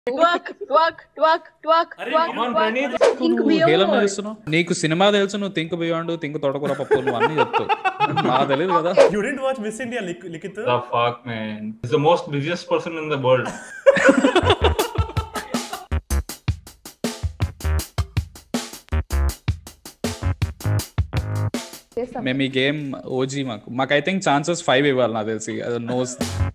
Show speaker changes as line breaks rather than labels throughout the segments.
Twerk, twerk, twerk, twerk,
అరే,
twerk,
come on,
twerk.
Praneeth.
Think
నువ్వు
beyond.
హేళన చేస్తున్నావు నీకు సినిమా తెలుసు నువ్వు థింక్ బియాండ్ థింక్ తోటకూర పప్పు నువ్వు అన్ని చెప్తావు నాకు తెలియదు కదా
You didn't watch Miss India, Lik- Likith?
The fuck, man. He's the most busiest person in the world.
చేస్తాం
మేము ఈ గేమ్ ఓజీ మాకు మాకు ఐ థింక్ ఛాన్సెస్ ఫైవ్ ఇవ్వాలి నాకు తెలిసి అది nose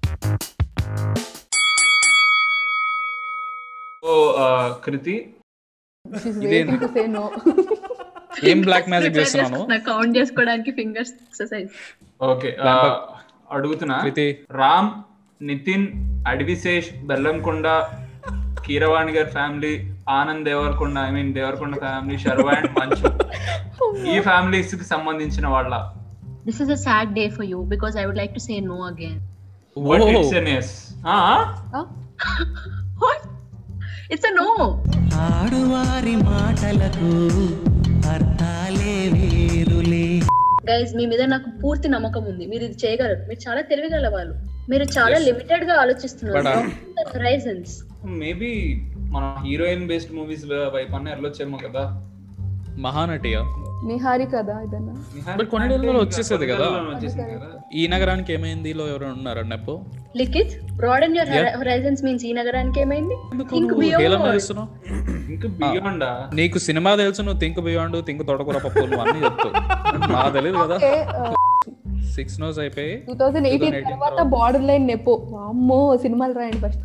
So, uh, Kriti,
She's
ఇదేంది?
waiting to say no.
ఏం బ్లాక్ మ్యాజిక్ చేస్తున్నాను
నాకు కౌంట్ చేసుకోవడానికి fingers exercise
okay. Uh,
Lampak.
అడుగుతున్నా
కృతి
రామ్ నితిన్ అడ్విశేష్ బెల్లంకొండ కీరవాణి గారి family Anand Devarakonda I mean Devarakonda family శర్వ and మంచు ఈ ఫ్యామిలీస్ కి సంబంధించిన వాళ్ళ
this is a sad day for you because I would like to say no again
But
Oh.
it's an yes. Ah,
Huh?
What it's a no
ఆడువారి మాటలకు అర్థాలే వేరులే
guys మీ మీద నాకు పూర్తి నమ్మకం ఉంది మీరు ఇది చేయగలరు మీరు చాలా తెలివిగల వాళ్ళు మీరు చాలా లిమిటెడ్ గా ఆలోచిస్తున్నారు హరైజన్స్
మేబీ మన హీరోయిన్ బేస్డ్ మూవీస్ వైపు అన్న వెళ్ళొచ్చేమో కదా
మహానటియా
నిహారి కదా ఇదన్నా
But కొన్నిటిలో వచ్చేసేది కదా.
కొన్నిటిలో వచ్చేసింది కదా
ఈ నగరానికి ఏమైంది లో ఎవరు ఉన్నారు nepo
Likhit broaden your
Yeah.
Horizons means Ee Nagaraniki ఏమైంది థింక్
హేళన
బియాండ్
చేస్తున్నావు
ఇంకా బియాండ్
నీకు సినిమా తెలుసు నువ్వు థింక్ బియాండ్ థింక్ తోటకూర పప్పు నువ్వు అన్ని చెప్తావు నాకు తెలియదు కదా సిక్స్ నోస్ అయిపోయి
టూ థౌసండ్ ఎయిటీన్
2018
తర్వాత బార్డర్ లైన్ నెపో అమ్మో సినిమాలు రాయండి ఫస్ట్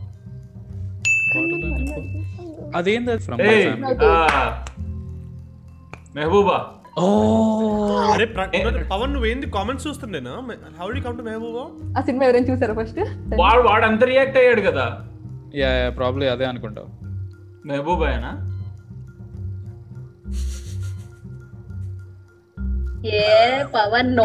అదేంది ఫ్రమ్
మెహబూబా
ఓ
అరే ప్ర- పవన్ నువ్వేంది కామెంట్స్ చూస్తుండేనా how did come to Mehbooba
ఆ సినిమా ఎవరైనా చూసారా ఫస్ట్
వాడు వాడు అంత రియాక్ట్ అయ్యాడు కదా
యా ప్రాబ్లీ అదే అనుకుంటావు
మెహబూబాయేనా
ఏ పవన్ నో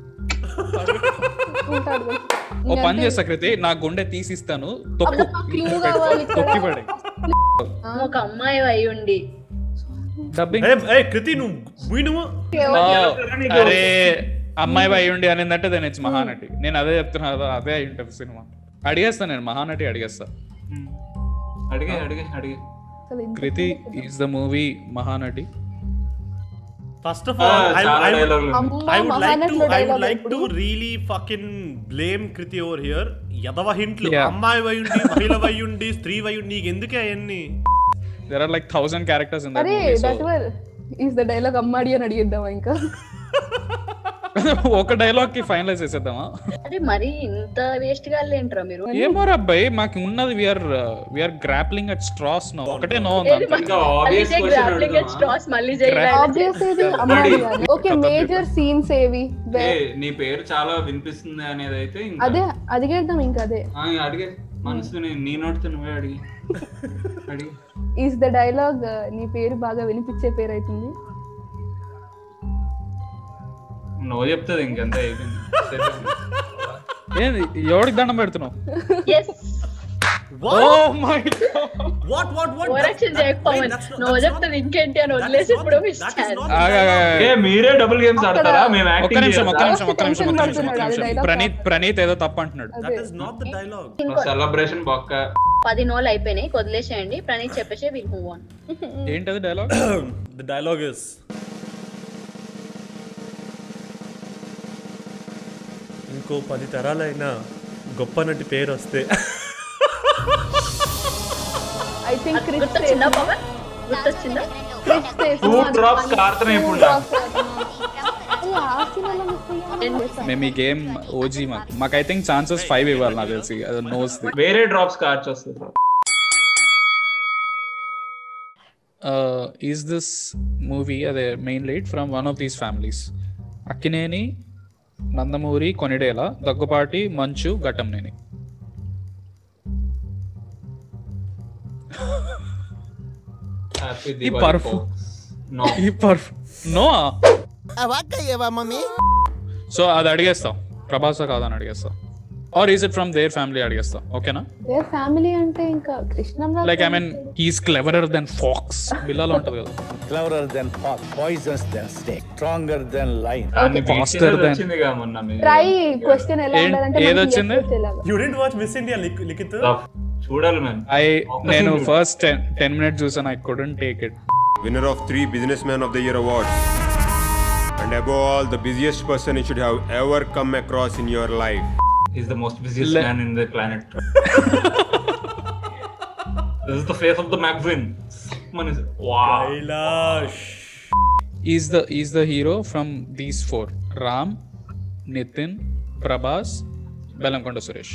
ఓ పని చేస్తా కృతి నా గుండె తీసిస్తాను తొక్కు
క్లూ కావాలి
తొక్కి పడి
ఒక అమ్మాయి అయి ఉండి
డబ్బింగ్
ఏ కృతి నువ్వు పోయి నువ్వు
అరే అమ్మాయి అయి ఉండి అనిందంటే దాని ఇట్స్ మహానటి నేను అదే చెప్తున్నా కదా అదే అయి ఉంటుంది సినిమా అడిగేస్తా నేను మహానటి అడిగేస్తా
అడిగే అడిగే అడిగే
Kriti is the movie Mahanati
first of
ఆ,
ఆల్
చాలా
ఐ
డైలాగులు
I would like to
మహానటిలో
I would
dialogue
like to really fucking blame Kriti over here యదవ హింట్లు
Yeah.
అమ్మాయి వయుండి మహిళ వయుండి స్త్రీ వయుండి నీకు ఎందుకే అవన్నీ
there are like thousand characters in that
అరే
movie
that were is the dialogue అమ్మాడి అని అడిగిద్దామా ఇంకా
ఒక డైలాగ్ కి ఫైనలైజ్ చేసేద్దామా
అరే మరి ఇంత వేస్ట్ గా ఏంట్రా మీరు
ఏమో అబ్బాయి మాకు ఉన్నది we're we're grappling at straws no ఒకటే నో
ఏది మరి?
ఇంకా
మళ్ళీ
obvious
చేయి,
question
grappling at
అడుగుదామా?
straws, మళ్ళీ చేయి,
Gra-
grappling.
ఆబ్వియస్ ఇది అమ్మాడి అని ఓకే మేజర్ సీన్స్ ఏవి
ఏ నీ పేరు చాలా వినిపిస్తుంది అనేది అయితే ఇంకా
అదే అడిగేద్దాం ఇంకా అదే
ఆ, అడిగే మనసుని నీ నోటితో నువ్వే అడిగి అడిగి
ఈస్ ద డైలాగ్ నీ పేరు బాగా వినిపించే పేరు అవుతుంది
నువ్వు చెప్తుంది ఇంకంతే అయిపోయింది
ఏంది ఎవరికి దండం పెడుతున్నావు
Yes.
Oh my
what what what
Overreaction చేయకు, పవన్. నువ్వు చెప్తాది ఇంకేంటి అని వదిలేసి ఇప్పుడు miss చేయాలి.
ఏ మీరే డబుల్ గేమ్స్ ఆడతారా మేము
ఒక్క
యాక్టింగ్
నిమిషం ఒక్క
చేయాలా?
నిమిషం ఒక్క నిమిషం ఒక్క నిమిషం ఒక్క
పడుతున్నాడు, అది
నిమిషం
dialogue
ప్రణీత్ ప్రణీత్ ఏదో తప్పు అంటున్నాడు
that is not the dialogue
ఇంకో
సెలబ్రేషన్ బొక్క
పది నోళ్ళు అయిపోయినాయి వదిలేసేయండి ప్రణీత్ చెప్పేసి విల్ మూవ్ ఆన్
ఏంటది డైలాగ్
ద డైలాగ్ ఇస్ ఇంకో పది తరాలైనా గొప్ప నటి పేరు వస్తే
ఐ థింక్ క్రిస్
గుర్తొచ్చిందా పవన్ గుర్తొచ్చిందా
టూ డ్రాప్స్ కారుతున్నాయి ఇప్పుడు నాకు.
ఆ సినిమాలో మిస్ అయ్యాను
మేము ఈ గేమ్ ఓజీ మాకు మాకు ఐ థింక్ ఛాన్సెస్ ఫైవ్ ఇవ్వాలి నాకు తెలిసి అది నోస్
వేరే డ్రాప్స్ కార్చ్ వస్తుంది
ఈజ్ దిస్ మూవీ అదే main lead from one of these families Akkineni Nandamuri కొనిడేల Daggubati మంచు ఘటంనేని
హ్యాపీ
ఈ పర్ఫ్
నో
ఈ పర్ఫ్ నో
వాక్కయ్యవా మమ్మీ
సో అది అడిగేస్తాం ప్రభాస కాదని అడిగేస్తాం are is it from their family అడిగేస్తాం ఓకేనా
దేర్ ఫ్యామిలీ అంటే ఇంకా Krishnamraju
like I mean he's cleverer then pox బిల్లాలో ఉంటది కదా
cleverer than fox, poisonous than snake, stronger than lion.
faster than-
వచ్చిందిగా మొన్న మీరు
ట్రై క్వశ్చన్ ఎలా
ఏం-
ఉండాలంటే
ఏది
మనకి
వచ్చింది?
yes వచ్చేలాగా.
You didn't watch Miss India Likhit
Tough. చూడాలి మ్యామ్
ఐ నేను ఫస్ట్ టెన్ టెన్ మినిట్స్ చూసాను I couldn't take it
winner of three Businessman of the Year awards. And above all, the busiest person you should have ever come across in your life.
Is the most busiest
Le-
man in the planet this is the face of the magazine మన wow
Kailash
is the is the hero from these four Ram Nitin Prabhas Bellamkonda Suresh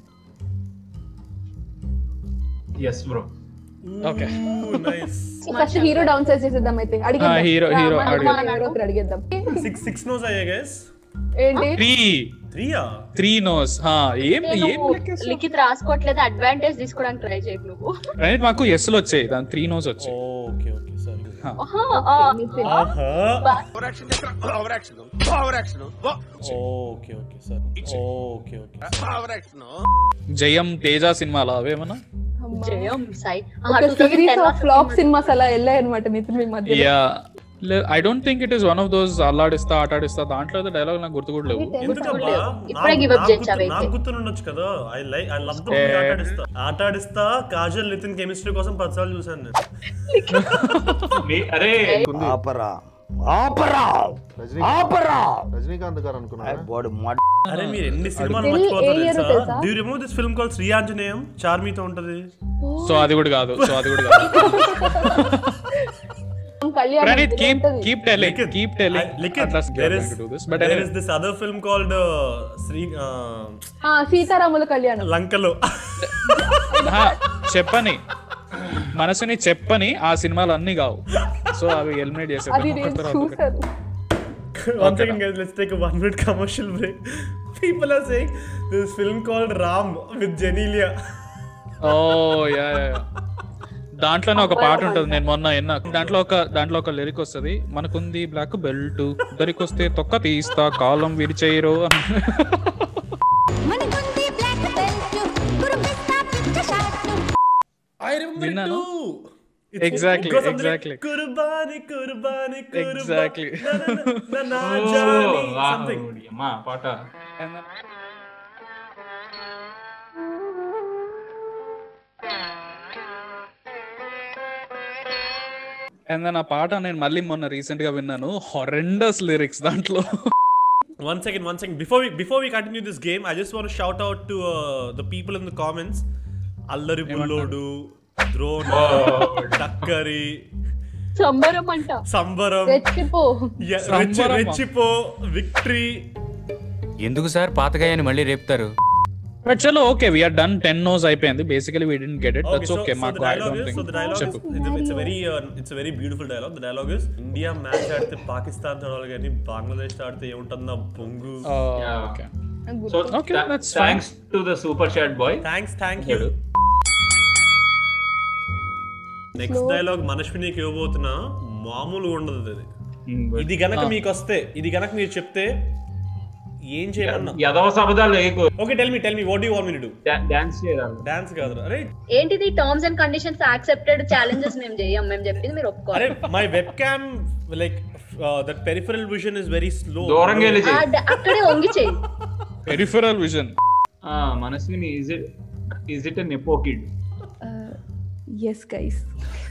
yes bro
okay
nice
first hero down size చేసేద్దాం అయితే అడిగేద్దాం
Ah, hero- hero
మన-
అడిగేద్దాం.
మన hero ఒకరు అడిగేద్దాం
six six nos అయ్యా guys
ఏంటి
three
త్రీయా
త్రీ నోస్ ఏం ఏం
నువ్వు లిఖిత్ రాసుకోవట్లేదు అడ్వాంటేజ్ తీసుకోవడానికి ట్రై చేయకు నువ్వు
ప్రణీత్ మాకు ఎస్ వచ్చాయి దాని త్రీ నోస్ వచ్చాయి
ఓకే ఓకే సారీ
ఆహా, ఆ,
నితిన్.
ఆహా
Over action, over action, over action,
okay okay sir okay okay
over action.
జయం తేజ సినిమాలో అవేమన్నా
జయం సాయి
ఒక సిరీస్ ఆఫ్ ఫ్లాప్ సినిమాస్ అలా వెళ్ళాయి అనమాట నితిన్ మీ మధ్య
yeah I don't think it is one of those అల్లాడిస్తా ఆటాడిస్తా దాంట్లో డైలాగ్ నాకు గుర్తు కూడా లేవు
ఎందుకబ్బా
ఇప్పుడే give up చేయొచ్చు అవైతే.
నాకు గుర్తుండొచ్చు కదా I like I love the
Eh.
Aatadista Aatadista Kajal Nitin chemistry కోసం పది సార్లు చూసాను నేను
మీ అరే
ఆపరా ఆపరా ఆపరా రజనీకాంత్ గారు అనుకున్నా
అరే మీరు ఎన్ని సినిమాలు
Still
మర్చిపోతారు
ఏ year
తెలుసా
తెలుసా?
Do remove this film call Sri Anjaneyam చార్మీతో ఉంటది
సో అది కూడా కాదు సో అది కూడా కాదు
కళ్యాణ్
ప్రణీత్
ఇది
కీప్
ఉంటది.
Keep telling
Likhit,
keep telling
I- Likhit, there is
but
there is this other film called uh, Sri uh,
ఆ, సీతారాముల కళ్యాణం
లంకలో
చెప్పని మనసుని చెప్పని ఆ సినిమాలు అన్ని కావు సో అవి ఎలిమినేట్
అది నేను
చేసేది
చూసాను
one second guys let's take a one minute commercial break people are saying this film called Ram with Genelia
oh yeah దాంట్లోనే ఒక పాట ఉంటుంది నేను మొన్న విన్నా దాంట్లో ఒక దాంట్లో ఒక లిరిక్ వస్తుంది మనకుంది బ్లాక్ బెల్ట్ దరికొస్తే తొక్క తీస్తా కాలం విరిచేయరు అని
మనకుంది బ్లాక్ బెల్ట్ కురుపిస్తా పిచ్చ షాట్లు
I remember it
విన్నాను.
too It's-
Exactly,
it goes something like,
exactly.
కుర్బాని కుర్బాని కుర్బాని
Exactly.
నా, నా, నా, నా,
ఓ,
జానీ,
వావ్,
something.
అమ్మా పాట
And then- And then ఆ పాట నేను మళ్ళీ మొన్న రీసెంట్ గా విన్నాను హొరెండస్ లిరిక్స్ దాంట్లో
One second, one second. Before we before we continue this game, I just want to shout out to uh, the people in the comments. Allari Bullodu, Drona, Dakkari,
సంబరం అంట
Sambaram,
రెచ్చిపో
yeah, Rich,
Sambaram.
Richipo, Victory.
ఎందుకు sir పాతగాయని మళ్ళీ రేపుతారు
but చలో okay we're done ten nos అయిపోయింది basically we didn't get it
Okay,
that's
so,
okay
so
మాకు
the
I
dialogue
don't
is so the
think
dialogue is
చెప్పు
it's, it's a very uh, it's a very beautiful dialogue. The dialogue is India match ఆడితే పాకిస్తాన్ ఆడాలి కానీ బంగ్లాదేశ్ ఆడితే ఏముంటుందా బొంగు
okay
so
Okay, that's fine.
Thanks to the super chat boy
thanks thank you next dialogue మనశ్వినికి ఇవ్వబోతున్నా మామూలుగా ఉండదు అది ఇది గనక మీకు వస్తే ఇది గనక మీరు చెప్తే ఏం చేయమన్నా
యదవ శబ్దాలు లేకు
okay tell me tell me what you want me to do
dance చేయాలి
డాన్స్ కాదురా అరే
ఏంటిది terms and conditions accepted challenges మేము చేయం మేము చెప్పింది మీరు
అరే
ఒప్పుకోవాలి
my web cam like that peripheral vision is very slow
దూరంగా వెళ్ళి
ఆ,
చేయి
డ- అక్కడే వంగి చేయి
పెరిఫరల్ విజన్
ఆ, Manasvini is it is it nepo kid
yes guys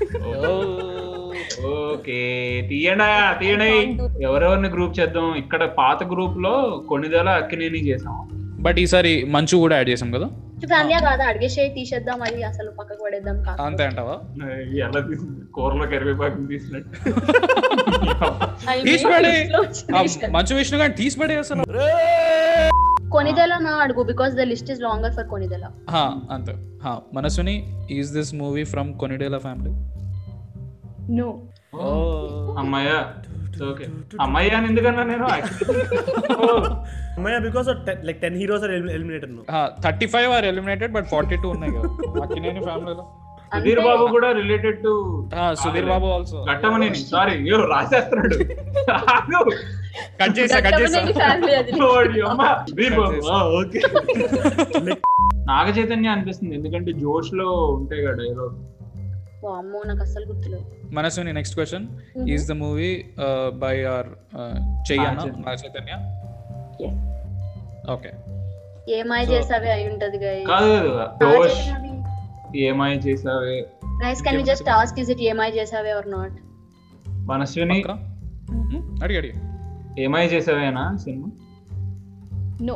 okay తీయండి తీయండి ఎవరెవరిని గ్రూప్ చేద్దాం ఇక్కడ పాత గ్రూప్ లో కొన్నిదల అక్కినేని చేసాం
బట్ ఈసారి మంచు కూడా యాడ్ చేసాం కదా
ఫ్యామిలీ కాదా అడిగేసేయి తీసేద్దాం అది అసలు పక్కకు పడేద్దాం కాదు
అంతే అంటావా
ఎలా తీసింది కూరలో కరివేపాకు తీసినట్టు
I mean,
తీసి పడే
list లో వచ్చిన
ఆ
list.
మంచు విష్ణు గారిని తీసి పడే అసలు
కొనిదెల నా అడుగు because the list is longer for Konidela
హా, అంతే హా, మనసుని is this movie from Konidela family
no
అమ్మాయ ఓకే అమ్మాయి అని ఎందుకన్నా నేను
అమ్మయ్య because like ten heroes are eliminated no
thirty five are eliminated but forty two ఉన్నాయి కదా అక్కినేని ఫ్యామిలీలో
సుధీర్ బాబు కూడా related to
Sudheer Babu also
Ghattamaneni sorry అయ్యో రాసేస్తున్నాడు ఆగు.
కట్ చేసా కట్ చేసా
ఫ్యామిలీ అది
ఓడి అమ్మ. సుధీర్ బాబు ఆ, ఓకే నాగ చైతన్య అనిపిస్తుంది ఎందుకంటే జోష్ లో ఉంటాయి కదా డైలాగ్
ఓ అమ్మో నాకు అస్సలు గుర్తులేదు
మనసుని next question is the movie by ఆర్ చెయ్యన్న
చైతన్య.
నాగ చైతన్య
Yes.
ఓకే
ఏమై చేసావే అయి ఉంటది గాయ
కాదు కాదు జోష్ ఏమై చేసావే
guys can we just ask is it ఏమై చేసావే ఆర్ నాట్
మనస్విని
అడిగి అడిగి
ఏమై చేసావేనా సినిమా
నో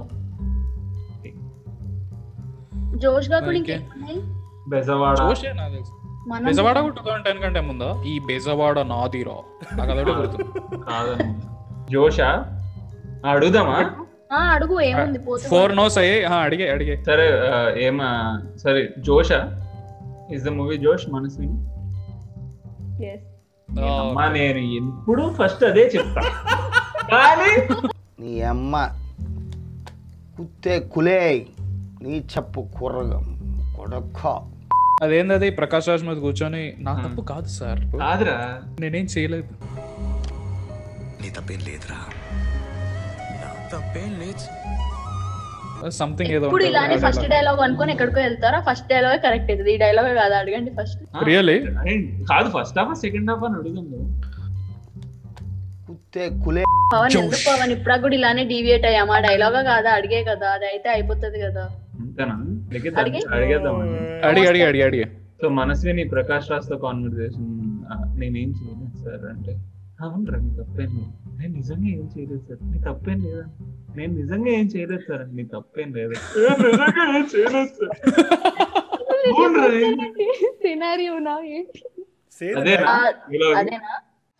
జోష్ గా కూడా
Okay.
ఇంకేమున్నాయి
బెజవాడ
జోషే నాకు తెలుసు
మనం
బెజవాడ కూడా టూ థౌసండ్ టెన్ కంటే ముందా ఈ బెజవాడ నాదిరా నాకు అదొకటి గుర్తు
కాదండి జోషా ఆ, అడుగుదామా
ఆ, అడుగు ఏముంది పోతే
ఫోర్ నోస్ అయ్యి ఆ, అడిగే అడిగే
సరే ఆ, ఏమా సరే జోషా ఇస్ ద మూవీ జోష్ మనస్విని
ఎస్
అమ్మా నేను ఎప్పుడు ఫస్ట్ అదే చెప్తా కానీ
నీ అమ్మ కుత్తే కులే నీ చెప్పు కుర్రగా కొడక్క
అదేంది అది ప్రకాష్ రాజ్ మీద కూర్చొని నా తప్పు కాదు సార్
కాదురా
నేనేం చేయలేదు
నీ తప్పేం లేదురా నా తప్పేం లేదు
సంథింగ్ ఏదో
ఇప్పుడు ఇలానే ఫస్ట్ డైలాగ్ అనుకొని ఎక్కడికో వెళ్తారా ఫస్ట్ డైలాగ్ కరెక్ట్ అవుతుంది ఈ డైలాగ్ కాదు అడగండి ఫస్ట్
రియలీ
అరే, కాదు ఫస్ట్ హాఫ్ సెకండ్ హాఫ్ అని అడుగుదాం కదా.
కుత్తే కులే
పవన్ ఎందుకు పవన్ ఇప్పుడు కూడా ఇలానే డీవియేట్ అయ్యామా డైలాగా కాదా అడిగే కదా అది అయితే అయిపోతుంది కదా
అంతేనా అడిగేద్దాం
అడిగే?
అడిగేద్దామండి
అడిగి అడిగి అడిగి అడిగి
సో మనస్విని ప్రకాష్ రాజ్ తో కాన్వర్సేషన్ నేనేం చేయలేదు సార్ అంటే అవునరా నీ తప్పేం లేదు నేను నిజంగా ఏం చేయలేదు సార్ నీ తప్పేం లేదా నేను నిజంగా ఏం చేయలేదు సార్ నీ తప్పేం లేదు "ఏ, నిజంగా ఏం చేయలేదు సార్ అవునురా, ఏం-
సినారియో నా ఏంటి
అదేనా
ఆ,
ఇలా
అదేనా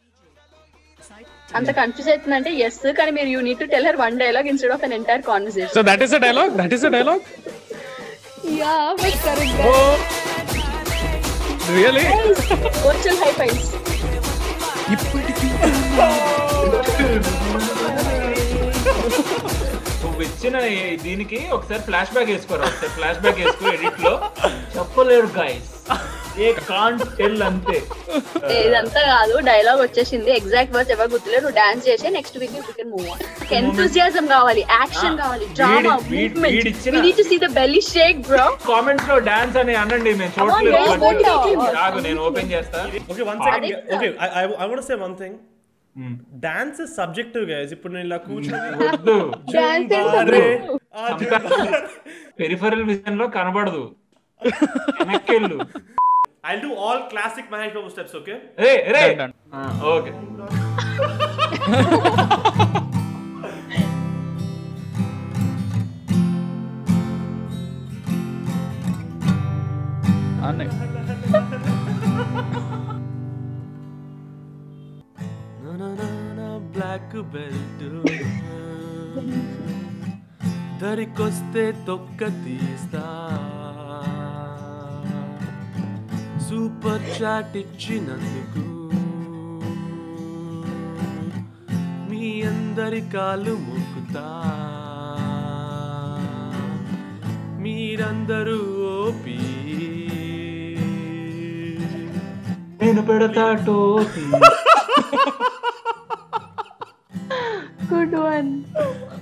అంత కన్ఫ్యూజ్ అవుతుందంటే ఎస్ కానీ మీరు you need to tell her one dialogue instead of an entire conversation
so that is a dialogue that is a dialogue
yeah but correct
really
virtual high fives
నువ్వు ఇచ్చిన ఈ- దీనికి ఒకసారి ఫ్లాష్ బ్యాక్ వేసుకోరా ఒకసారి flash back వేసుకో edit లో చెప్పలేరు గైస్ ఏ కాంట్ టెల్ అంతే
ఇదంతా కాదు డైలాగ్ వచ్చేసింది ఎగ్జాక్ట్ వర్డ్స్ ఎవరు గుర్తులేరు నువ్వు డాన్స్ చేసి next week you can move on enthusiasm కావాలి యాక్షన్ కావాలి డ్రామా
వీడి- వీడి-
మూవ్మెంట్
వీడిచ్చిన-
we need to see the belly shake bro
comments లో డాన్స్ అని అనండి మేము
Come on, guys, vote
చూడలేదు
it.
ఆగు నేను ఓపెన్ చేస్తా
Okay, one second. Okay, I, I, I want to say one thing. Dance is subjective, guys. ఇప్పుడు నేను ఇలా కూర్చొని
వద్దు
Dance is
బారే,
subjective.
ఆ జుంబారే.
పెరిఫరల్ విజన్ లో కనబడదు వెనక్కెళ్ళు
I'll do all classic Mahesh Babu steps, okay?
రే రే
Done,
ఓకే
అన్నీ
Na na na na black belt దరికొస్తే తొక్క తీస్తా సూపర్ చాట్ ఇచ్చినందుకు మీ అందరి కాళ్ళు మొక్కుతా మీరందరూ ఓపి
నేను పెడతా టోపీ
గుడ్ వన్